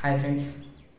Hi friends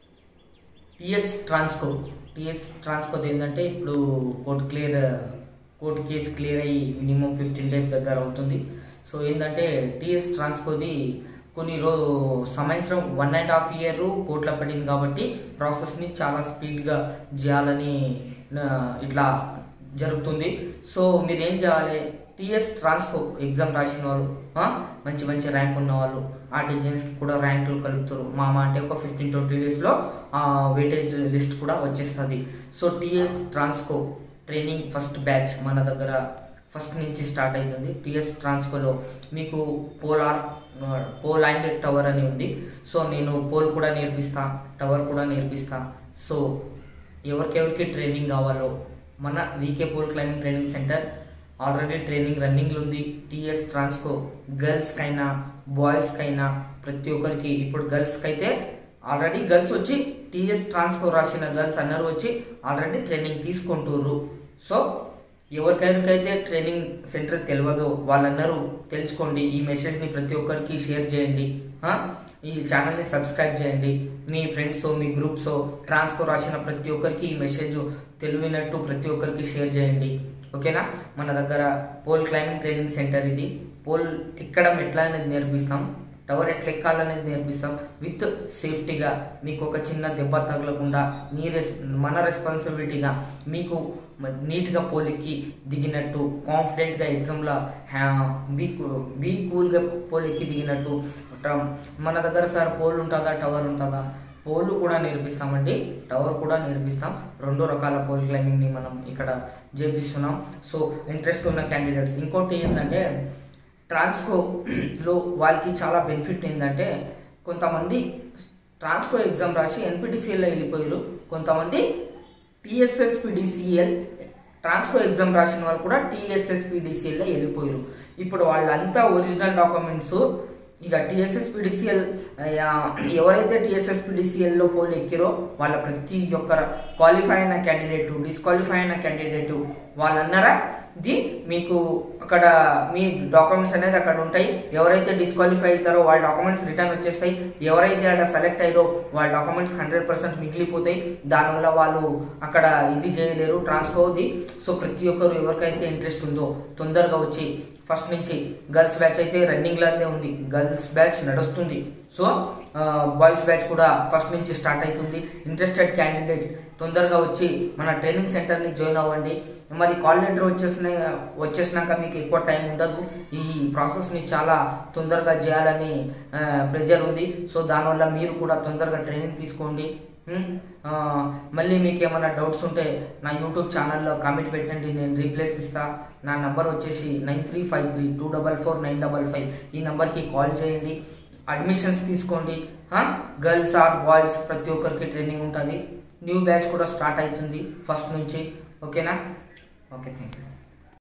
TS Transco TS Transco ఏంటంటే ఇప్పుడు court clear court case clear అయ్యి మినిమం ఫిఫ్టీన్ డేస్ దగ్గర అవుతుంది సో ఏంటంటే టిఎస్ ట్రాన్స్కోది కొన్ని రో సంవత్సరం వన్ అండ్ హాఫ్ ఇయర్ కోర్టులో పడింది కాబట్టి ప్రాసెస్ని చాలా స్పీడ్గా చేయాలని ఆ, ఇట్లా జరుగుతుంది సో మీరు ఏం చేయాలి టిఎస్ ట్రాన్స్కో ఎగ్జామ్ రాసిన వాళ్ళు ఆ, మంచి మంచి ర్యాంక్ ఉన్న వాళ్ళు ఆ డిజైన్స్కి కూడా ర్యాంకులు కలుపుతారు మామ అంటే ఒక ఫిఫ్టీన్ ట్వంటీ డేస్లో వెయిటేజ్ లిస్ట్ కూడా వచ్చేస్తుంది so TS Transco training first batch మన దగ్గర ఫస్ట్ నుంచి స్టార్ట్ అవుతుంది టిఎస్ ట్రాన్స్కోలో మీకు పోలార్ పోల్ అండ్ టవర్ అని ఉంది సో నేను పోల్ కూడా నేర్పిస్తా టవర్ కూడా నేర్పిస్తా సో ఎవరికెవరికి ట్రైనింగ్ కావాలో మన VK pole climbing training centre already training రన్నింగ్లో ఉంది టీఎస్ ట్రాన్స్కో గర్ల్స్కైనా బాయ్స్కైనా ప్రతి ఒక్కరికి ఇప్పుడు గర్ల్స్కి అయితే ఆల్రెడీ గర్ల్స్ వచ్చి టీఎస్ ట్రాన్స్కో రాసిన గర్ల్స్ అందరూ వచ్చి ఆల్రెడీ ట్రైనింగ్ తీసుకుంటుర్రు సో ఎవరికైతే ట్రైనింగ్ సెంటర్ తెలియదో వాళ్ళందరూ తెలుసుకోండి ఈ మెసేజ్ని ప్రతి ఒక్కరికి షేర్ చేయండి ఆ? ఈ ఛానల్ని సబ్స్క్రైబ్ చేయండి మీ ఫ్రెండ్స్ మీ గ్రూప్స్ ట్రాన్స్కో రాసిన ప్రతి ఒక్కరికి ఈ మెసేజ్ తెలివినట్టు ప్రతి ఒక్కరికి షేర్ చేయండి ఓకేనా మన దగ్గర పోల్ క్లైంబింగ్ ట్రైనింగ్ సెంటర్ ఇది పోల్ ఎక్కడం ఎట్లా అనేది నేర్పిస్తాం టవర్ ఎట్లా ఎక్కాలనేది నేర్పిస్తాం విత్ సేఫ్టీగా మీకు ఒక చిన్న దెబ్బ తగలకుండా మీ రెస్ మన రెస్పాన్సిబిలిటీగా మీకు మ- నీట్గా పోలెక్కి దిగినట్టు కాన్ఫిడెంట్గా ఎగ్జామ్లో బీ కూ- బీ కూల్గా పోలెక్కి దిగినట్టు ట- మన దగ్గర సార్ పోల్ ఉంటుందా టవర్ ఉంటుందా పోల్ కూడా నేర్పిస్తామండి టవర్ కూడా నేర్పిస్తాం రెండు రకాల పోల్ క్లైంబింగ్ని మనం ఇక్కడ చేపిస్తున్నాం సో ఇంట్రెస్ట్ ఉన్న క్యాండిడేట్స్ ఇంకోటి ఏంటంటే ట్రాన్స్కోలో వాళ్ళకి చాలా బెనిఫిట్ ఏంటంటే కొంతమంది ట్రాన్స్కో ఎగ్జామ్ రాసి ఎన్పిటిసిఎల్లో వెళ్ళిపోయారు కొంతమంది టీఎస్ఎస్పిడిసిఎల్ ట్రాన్స్కో ఎగ్జామ్ రాసిన వాళ్ళు కూడా టీఎస్ఎస్పిడిసిఎల్లో వెళ్ళిపోయారు ఇప్పుడు వాళ్ళంతా ఒరిజినల్ డాక్యుమెంట్స్ ఇక టీఎస్ఎస్పిడిసిఎల్ ఎవరైతే టీఎస్ఎస్పిడిసిఎల్లో పోలు ఎక్కిరో వాళ్ళ ప్రతి ఒక్క క్వాలిఫై అయిన క్యాండిడేట్ డిస్క్వాలిఫై అయిన క్యాండిడేట్ వాళ్ళందరా ఇది మీకు అక్కడ మీ డాక్యుమెంట్స్ అనేది అక్కడ ఉంటాయి ఎవరైతే డిస్క్వాలిఫై అవుతారో వాళ్ళ డాక్యుమెంట్స్ రిటర్న్ వచ్చేస్తాయి ఎవరైతే అక్కడ సెలెక్ట్ అయ్యారో వాళ్ళ డాక్యుమెంట్స్ హండ్రెడ్ పర్సెంట్ మిగిలిపోతాయి దానివల్ల వాళ్ళు అక్కడ ఇది చేయలేరు ట్రాన్స్కోది సో ప్రతి ఒక్కరు ఎవరికైతే ఇంట్రెస్ట్ ఉందో తొందరగా వచ్చి ఫస్ట్ నుంచి గర్ల్స్ బ్యాచ్ అయితే రన్నింగ్లోనే ఉంది గర్ల్స్ బ్యాచ్ నడుస్తుంది సో బాయ్స్ బ్యాచ్ కూడా ఫస్ట్ నుంచి స్టార్ట్ అవుతుంది ఇంట్రెస్టెడ్ క్యాండిడేట్ తొందరగా వచ్చి మన ట్రైనింగ్ సెంటర్ని జాయిన్ అవ్వండి మరి కాల్ లెటర్ వచ్చేసిన వచ్చేసినాక మీకు ఎక్కువ టైం ఉండదు ఈ ప్రాసెస్ని చాలా తొందరగా చేయాలని ప్రెజర్ ఉంది సో దానివల్ల మీరు కూడా తొందరగా ట్రైనింగ్ తీసుకోండి ఉమ్, ఆ, మళ్ళీ మీకు ఏమైనా డౌట్స్ ఉంటే నా యూట్యూబ్ ఛానల్లో కామెంట్ పెట్టండి నేను రీప్లేస్ ఇస్తా నా నంబర్ వచ్చేసి nine three five three two double four nine double five ఈ నెంబర్కి కాల్ చేయండి అడ్మిషన్స్ తీసుకోండి గర్ల్స్ ఆర్ బాయ్స్ ప్రతి ఒక్కరికి ట్రైనింగ్ ఉంటుంది న్యూ బ్యాచ్ కూడా స్టార్ట్ అవుతుంది ఫస్ట్ నుంచి ఓకేనా ఓకే థ్యాంక్ యూ